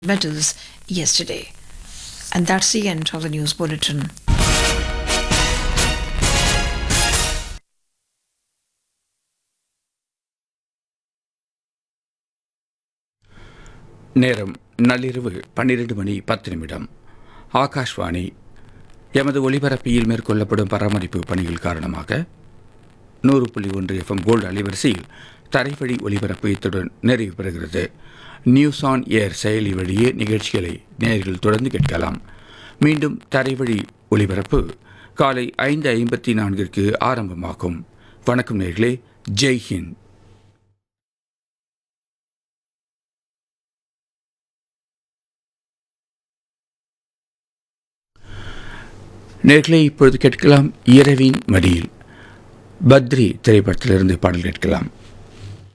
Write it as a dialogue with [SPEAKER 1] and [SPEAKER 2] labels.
[SPEAKER 1] medals yesterday. And that's the end of the news bulletin.
[SPEAKER 2] நேரம் நள்ளிரவு பன்னிரண்டு மணி பத்து நிமிடம் ஆகாஷ்வாணி எமது ஒளிபரப்பியில் மேற்கொள்ளப்படும் பராமரிப்பு பணிகள் காரணமாக நூறு புள்ளி ஒன்று எஃப்எம் கோல்டு அலைவரிசையில் தரைவழி ஒளிபரப்பு இத்துடன் நிறைவு பெறுகிறது நியூஸ் ஆன் ஏர் செயலி வழியே நிகழ்ச்சிகளை நேர்கள் தொடர்ந்து கேட்கலாம் மீண்டும் தரைவழி ஒளிபரப்பு காலை ஐந்து ஐம்பத்தி நான்கிற்கு ஆரம்பமாகும் வணக்கம் நேர்களே ஜெய் ஹிந்த் நேர்களை இப்பொழுது கேட்கலாம் இரவின் மடியில் பத்ரி திரைப்படத்திலிருந்து பாடல் கேட்கலாம்